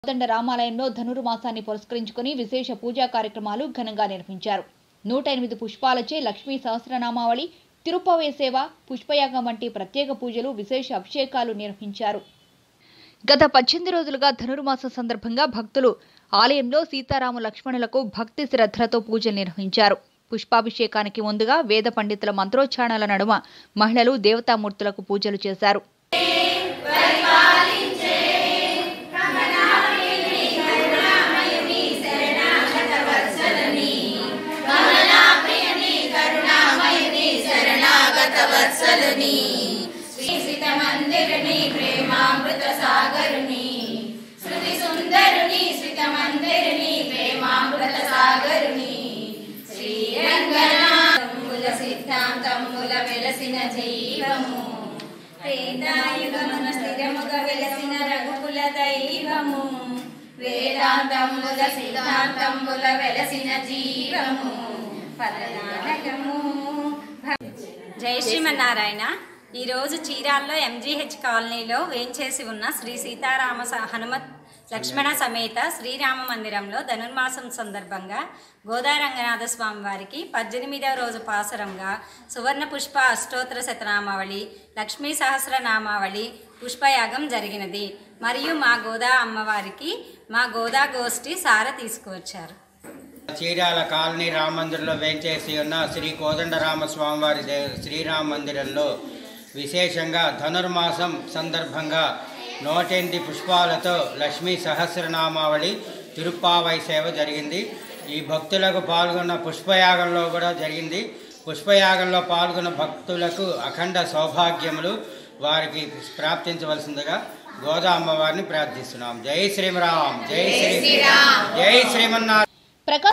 కోదండ రామాలయంలో ధనుర్మాసాన్ని పురస్కరించుకుని విశేష పూజా కార్యక్రమాలు ఘనంగా నిర్వహించారు నూట ఎనిమిది పుష్పాలచే లక్ష్మీ సహస్రనామావళి తిరుపవే సేవ పుష్పయాగం వంటి ప్రత్యేక పూజలు విశేష అభిషేకాలు నిర్వహించారు గత పద్దెనిమిది రోజులుగా ధనుర్మాస సందర్భంగా భక్తులు ఆలయంలో సీతారామ లక్ష్మణులకు భక్తి శ్రద్ధలతో పూజలు నిర్వహించారు పుష్పాభిషేకానికి ముందుగా వేద పండితుల మంత్రోచ్చారణల నడుమ మహిళలు దేవతామూర్తులకు పూజలు చేశారు మందిరుని ప్రేమామృత సాగరుని శృతి సుందరుని శ్రిత మందిరుని ప్రేమామృత సాగరుని శ్రీరంగనాథముల సిద్ధాంతముల వెలసిన జీవము వేదాయుగమున స్థిరముగా వెలసిన రఘుకుల దైవము వేదాంతముల సిద్ధాంతముల వెలసిన జీవము పదనాటకము జై శ్రీమన్నారాయణ ఈరోజు చీరాల్లో ఎంజీహెచ్ కాలనీలో వేంచేసి ఉన్న శ్రీ సీతారామ స- హనుమత్ లక్ష్మణ సమేత శ్రీరామ మందిరంలో ధనుర్మాసం సందర్భంగా గోదారంగనాథ స్వామి వారికి పద్దెనిమిదవ రోజు పాసరంగా సువర్ణ పుష్ప అష్టోత్తర శతనామావళి లక్ష్మీ సహస్రనామావళి పుష్పయాగం జరిగినది మరియు మా గోదా అమ్మవారికి మా గోదా గోష్ఠి సార తీసుకువచ్చారు చీరాల కాలనీ రామ మందిరంలో వేంచేసి ఉన్న శ్రీ కోదండరామ స్వామివారి దే శ్రీరామ మందిరంలో విశేషంగా ధనుర్మాసం సందర్భంగా నూటెనిమిది పుష్పాలతో లక్ష్మీ సహస్రనామావళి తిరుప్పావై సేవ జరిగింది ఈ భక్తులకు పాల్గొన్న పుష్పయాగంలో కూడా జరిగింది పుష్పయాగంలో పాల్గొన్న భక్తులకు అఖండ సౌభాగ్యములు వారికి ప్రాప్తించవలసిందిగా గోదా అమ్మవారిని ప్రార్థిస్తున్నాం జై శ్రీరామ్ జై శ్రీ జై శ్రీమన్నారాయణ ప్రకాశం